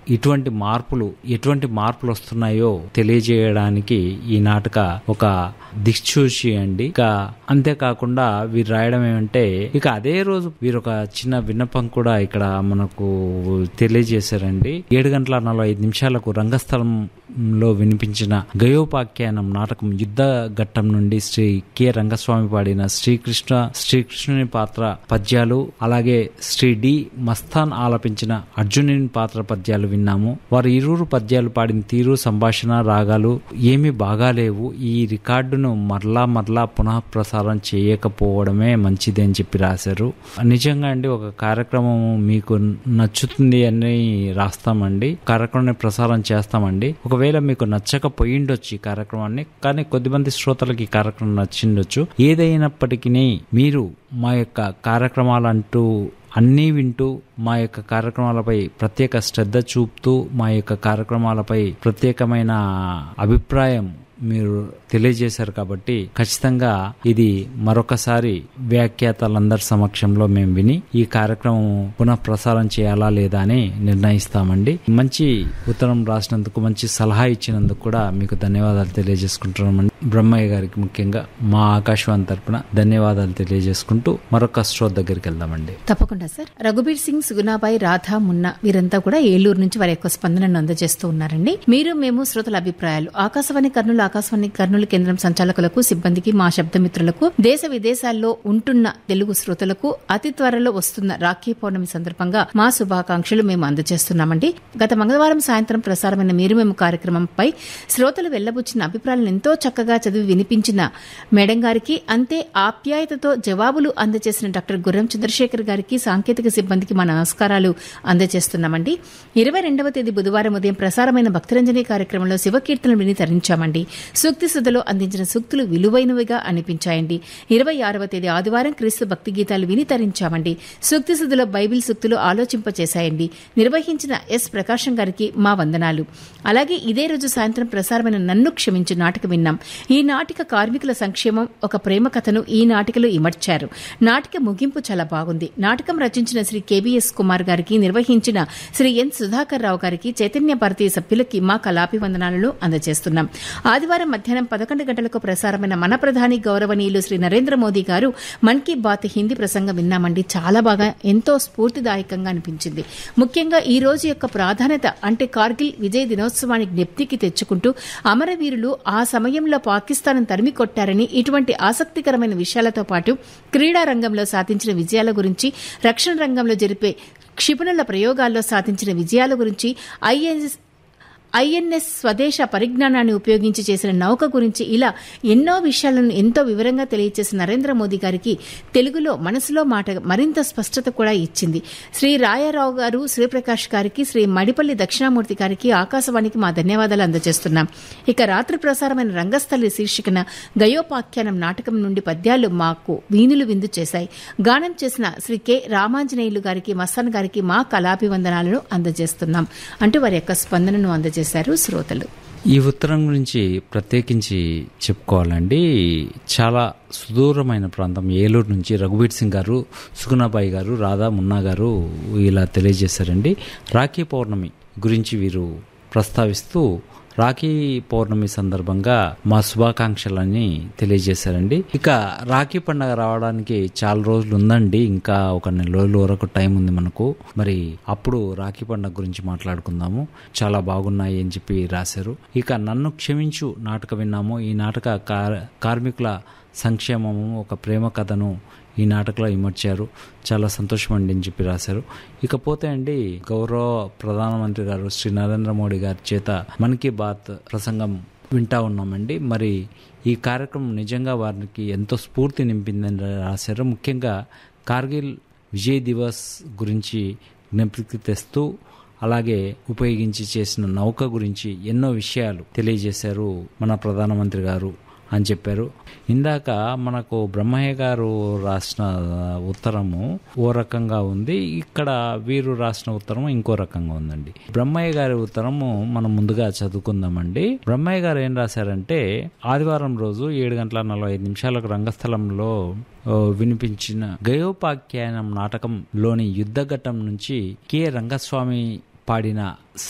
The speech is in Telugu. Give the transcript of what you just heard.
ఇటువంటి మార్పులు ఎటువంటి మార్పులు వస్తున్నాయో తెలియజేయడానికి ఈ నాటక ఒక దిక్సూచి అండి ఇక అంతేకాకుండా వీరు రాయడం ఏమంటే ఇక అదే రోజు వీరు ఒక చిన్న విన్నపం కూడా ఇక్కడ మనకు తెలియజేశారండి ఏడు గంటల నలభై ఐదు నిమిషాలకు రంగస్థలంలో వినిపించిన గయోపాఖ్యానం నాటకం యుద్ధ ఘట్టం నుండి శ్రీ కె రంగస్వామి పాడిన శ్రీకృష్ణ శ్రీకృష్ణుని పాత్ర పద్యాలు అలాగే శ్రీ డి మస్తాన్ ఆలపించిన అర్జునుని పాత్ర పద్యాలు విన్నాము వారు ఇరువురు పద్యాలు పాడిన తీరు సంభాషణ రాగాలు ఏమీ బాగాలేవు ఈ రికార్డును మరలా మరలా పునః ప్రసారం చేయకపోవడమే మంచిది అని చెప్పి రాశారు నిజంగా అండి ఒక కార్యక్రమం మీకు నచ్చుతుంది అని రాస్తామండి కార్యక్రమాన్ని ప్రసారం చేస్తామండి ఒకవేళ మీకు నచ్చకపోయిండొచ్చు ఈ కార్యక్రమాన్ని కానీ కొద్దిమంది శ్రోతలకు ఈ కార్యక్రమం నచ్చిండొచ్చు ఏదైనప్పటికీ మీరు మా యొక్క కార్యక్రమాలంటూ అన్నీ వింటూ మా యొక్క కార్యక్రమాలపై ప్రత్యేక శ్రద్ధ చూపుతూ మా యొక్క కార్యక్రమాలపై ప్రత్యేకమైన అభిప్రాయం మీరు తెలియజేశారు కాబట్టి ఖచ్చితంగా ఇది మరొకసారి వ్యాఖ్యాతలందరి సమక్షంలో మేము విని ఈ కార్యక్రమం పునః ప్రసారం చేయాలా లేదా అని నిర్ణయిస్తామండి మంచి ఉత్తరం రాసినందుకు మంచి సలహా ఇచ్చినందుకు కూడా మీకు ధన్యవాదాలు తెలియజేసుకుంటున్నామండి బ్రహ్మయ్య గారికి ముఖ్యంగా మా ఆకాశవాణి తరపున ధన్యవాదాలు తెలియజేసుకుంటూ మరొక శ్రోత దగ్గరికి వెళ్దామండి తప్పకుండా సార్ రఘుబీర్ సింగ్ సుగుణాబాయి రాధా మున్నా వీరంతా కూడా ఏలూరు నుంచి వారి యొక్క స్పందనను అందజేస్తూ ఉన్నారండి మీరు మేము శ్రోతల అభిప్రాయాలు ఆకాశవాణి కర్నూలు ఆకాశవాణి కర్నూలు కేంద్రం సంచాలకులకు సిబ్బందికి మా శబ్దమిత్రులకు దేశ విదేశాల్లో ఉంటున్న తెలుగు శ్రోతలకు అతి త్వరలో వస్తున్న రాఖీ పౌర్ణమి సందర్భంగా మా శుభాకాంక్షలు మేము అందజేస్తున్నామండి గత మంగళవారం సాయంత్రం ప్రసారమైన మీరు మేము కార్యక్రమంపై శ్రోతలు వెళ్లబుచ్చిన అభిప్రాయాలను ఎంతో చక్కగా చదివి వినిపించిన మేడం గారికి అంతే ఆప్యాయతతో జవాబులు అందజేసిన డాక్టర్ గుర్రం చంద్రశేఖర్ గారికి సాంకేతిక సిబ్బందికి మా నమస్కారాలు అందజేస్తున్నామండి ఇరవై రెండవ తేదీ బుధవారం ఉదయం ప్రసారమైన భక్తరంజని కార్యక్రమంలో శివకీర్తనలు విని తరించామండి సూక్తి సుధలో అందించిన సూక్తులు విలువైనవిగా అనిపించాయండి ఇరవై ఆరవ తేదీ ఆదివారం క్రీస్తు భక్తి గీతాలు విని తరించామండి సూక్తి సుధలో బైబిల్ సూక్తులు ఆలోచింపచేశాయండి నిర్వహించిన ఎస్ ప్రకాశం గారికి మా వందనాలు అలాగే ఇదే రోజు సాయంత్రం ప్రసారమైన నన్ను క్షమించు నాటకం విన్నాం ఈ నాటిక కార్మికుల సంక్షేమం ఒక ప్రేమ కథను ఈ నాటికలో ఇమర్చారు నాటిక ముగింపు చాలా బాగుంది నాటకం రచించిన శ్రీ కెబిఎస్ కుమార్ గారికి నిర్వహించిన శ్రీ ఎన్ సుధాకర్ రావు గారికి చైతన్య భారతీయ సభ్యులకి మా కళాభివందనాలను అందజేస్తున్నాం ఆదివారం మధ్యాహ్నం పదకొండు గంటలకు ప్రసారమైన మన ప్రధాని గౌరవనీయులు శ్రీ నరేంద్ర మోదీ గారు మన్ కీ బాత్ హిందీ ప్రసంగం విన్నామండి చాలా బాగా ఎంతో స్ఫూర్తిదాయకంగా అనిపించింది ముఖ్యంగా ఈ రోజు యొక్క ప్రాధాన్యత అంటే కార్గిల్ విజయ్ దినోత్సవాన్ని జ్ఞప్తికి తెచ్చుకుంటూ అమరవీరులు ఆ సమయంలో పాకిస్తాన్ తరిమి కొట్టారని ఇటువంటి ఆసక్తికరమైన విషయాలతో పాటు క్రీడా రంగంలో సాధించిన విజయాల గురించి రక్షణ రంగంలో జరిపే క్షిపణుల ప్రయోగాల్లో సాధించిన విజయాల గురించి ఐఎన్ఎస్ ఐఎన్ఎస్ స్వదేశ పరిజ్ఞానాన్ని ఉపయోగించి చేసిన నౌక గురించి ఇలా ఎన్నో విషయాలను ఎంతో వివరంగా తెలియజేసిన నరేంద్ర మోదీ గారికి తెలుగులో మనసులో మాట మరింత స్పష్టత కూడా ఇచ్చింది శ్రీ రాయారావు గారు శ్రీప్రకాష్ గారికి శ్రీ మడిపల్లి దక్షిణామూర్తి గారికి ఆకాశవాణికి మా ధన్యవాదాలు అందజేస్తున్నాం ఇక రాత్రి ప్రసారమైన రంగస్థలి శీర్షికన గయోపాఖ్యానం నాటకం నుండి పద్యాలు మాకు వీణులు విందు చేశాయి గానం చేసిన శ్రీ కె రామాంజనేయులు గారికి మస్తాన్ గారికి మా కళాభివందనాలను అందజేస్తున్నాం అంటూ వారి యొక్క స్పందనను అందజేశారు శ్రోతలు ఈ ఉత్తరం గురించి ప్రత్యేకించి చెప్పుకోవాలండి చాలా సుదూరమైన ప్రాంతం ఏలూరు నుంచి రఘుబీర్ సింగ్ గారు సుగుణాబాయి గారు రాధా మున్నా గారు ఇలా తెలియజేశారండి రాఖీ పౌర్ణమి గురించి వీరు ప్రస్తావిస్తూ రాఖీ పౌర్ణమి సందర్భంగా మా శుభాకాంక్షలని తెలియజేశారండి ఇక రాఖీ పండగ రావడానికి చాలా రోజులు ఉందండి ఇంకా ఒక నెల రోజుల వరకు టైం ఉంది మనకు మరి అప్పుడు రాఖీ పండగ గురించి మాట్లాడుకుందాము చాలా బాగున్నాయి అని చెప్పి రాశారు ఇక నన్ను క్షమించు నాటక విన్నాము ఈ నాటక కార్- కార్మికుల సంక్షేమము ఒక ప్రేమ కథను ఈ నాటకంలో ఇమర్చారు చాలా సంతోషం అండి అని చెప్పి రాశారు ఇకపోతే అండి గౌరవ ప్రధానమంత్రి గారు శ్రీ నరేంద్ర మోడీ గారి చేత మన్ కీ బాత్ ప్రసంగం వింటా ఉన్నామండి మరి ఈ కార్యక్రమం నిజంగా వారికి ఎంతో స్ఫూర్తి నింపిందని రాశారు ముఖ్యంగా కార్గిల్ విజయ్ దివస్ గురించి జ్ఞప్తికి తెస్తూ అలాగే ఉపయోగించి చేసిన నౌక గురించి ఎన్నో విషయాలు తెలియజేశారు మన ప్రధానమంత్రి గారు అని చెప్పారు ఇందాక మనకు బ్రహ్మయ్య గారు రాసిన ఉత్తరము ఓ రకంగా ఉంది ఇక్కడ వీరు రాసిన ఉత్తరము ఇంకో రకంగా ఉందండి బ్రహ్మయ్య గారి ఉత్తరము మనం ముందుగా చదువుకుందామండి బ్రహ్మయ్య గారు ఏం రాశారంటే ఆదివారం రోజు ఏడు గంటల నలభై ఐదు నిమిషాలకు రంగస్థలంలో ఓ, వినిపించిన గయోపాఖ్యానం నాటకంలోని యుద్ధఘట్టం నుంచి కె రంగస్వామి పాడిన